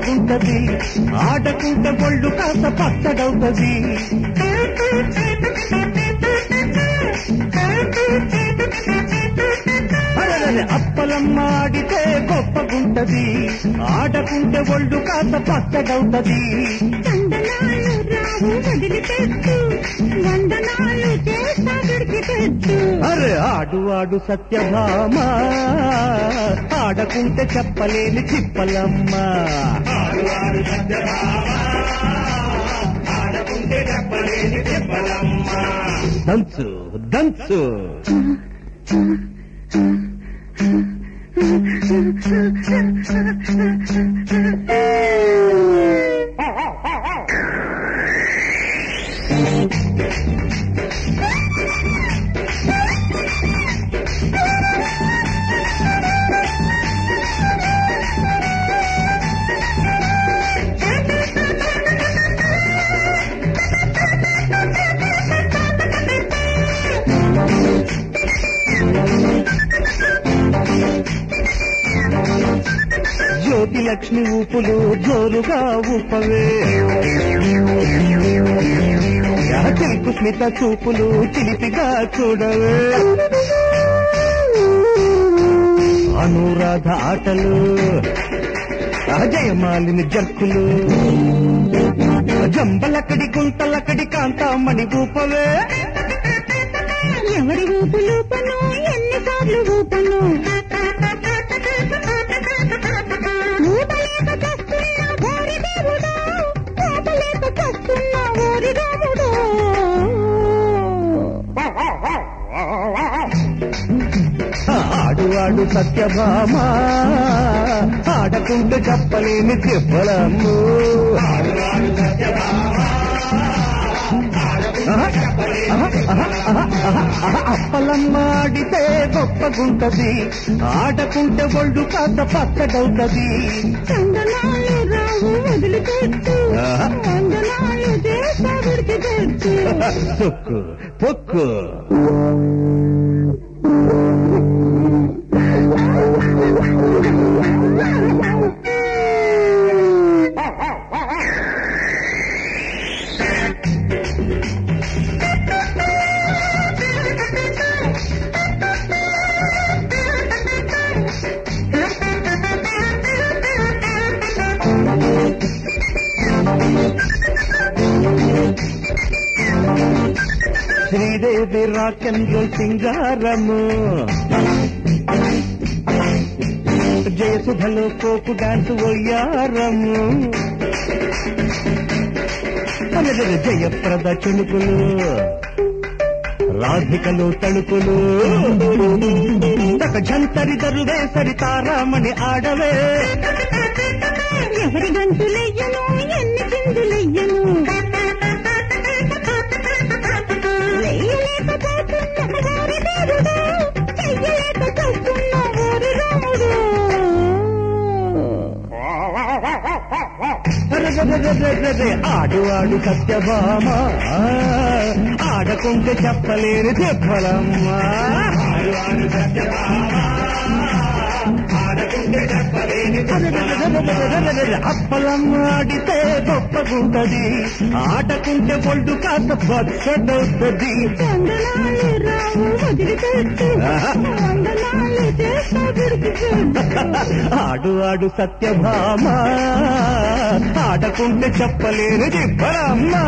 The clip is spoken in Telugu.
గొప్పగుంటది ఆడకుంటే ఒళ్ళు కాస్త పచ్చడవుతది అరెరెరె, అప్పలమ్మ ఆడితే గొప్పగుంటది ఆడకుంటే ఒళ్ళు కాస్త పచ్చడవుతది చందనాలు రావు వదిలిపెట్టు వందనాలు చేస్తా విడిచిపెట్టు అరే ఆడు ఆడు సత్యభామ ఆడకుంటే చెప్పలేని చిప్పలమ్మ దంచు దంచు జ్యోతి లక్ష్మి ఊపులు జోరుగా ఊపవే తెలుగు స్మిత చూపులు చిలిపిగా చూడవే అనురాధ ఆటలు అజయమాలిని జర్కులు జంబలకడి గుంతలకడి కాంతామణి ఊపవే ఎవరి ఊపు లూపను ఎన్నిసార్లు ఊపను ఊపలేక చస్తున్నా ఓరి దేవుడు ఊపలేక చస్తున్నా ఓరి రాముడు ఆడు ఆడు సత్యభామ ఆడకుంటే చెప్పలేని చెప్పలమ్ము అప్పలమ్మాడితే గొప్పగుంటది ఆడకుంటే ఒళ్ళు కాస్త పచ్చడవుతది చందనాలు రావు వదిలిపెట్టు ఆహా. వందనాలు చేస్తా విడిచిపెట్టు పొక్కు పొక్కు శ్రీదేవి రాకెంద్ర సింగారము జయసుధలో కోకు డాన్స్ ఒయ్యారము అలగల జయప్రద చుణుకులు రాధికలు తణుకులు తక జంతరి దరువేసరి తారామణి ఆడవే ఎవరి గంతులెయ్యను ఎన్ని చిందులెయ్యను వెయ్యలేకపోతున్న ఓరి దేవుడు చెయ్యలేక చస్తున్న ఓరి రాముడు అరెరెరెరెరెరెరె, ఆడు ఆడు సత్యభామ ఆడకుంటే చెప్పలేని చెప్పలమ్మా అప్పలమ్మాడితే గొప్పగుంటది ఆడకుంటే ఒళ్ళు కాస్త బచ్చడవుతుంది చందనాలు రావు వదిలిపెట్టు వందనాలు చేస్తా విడిచిపెట్టు ఆడు ఆడు సత్యభామ ఆడకుంటే చెప్పలేని చెప్పలమ్మా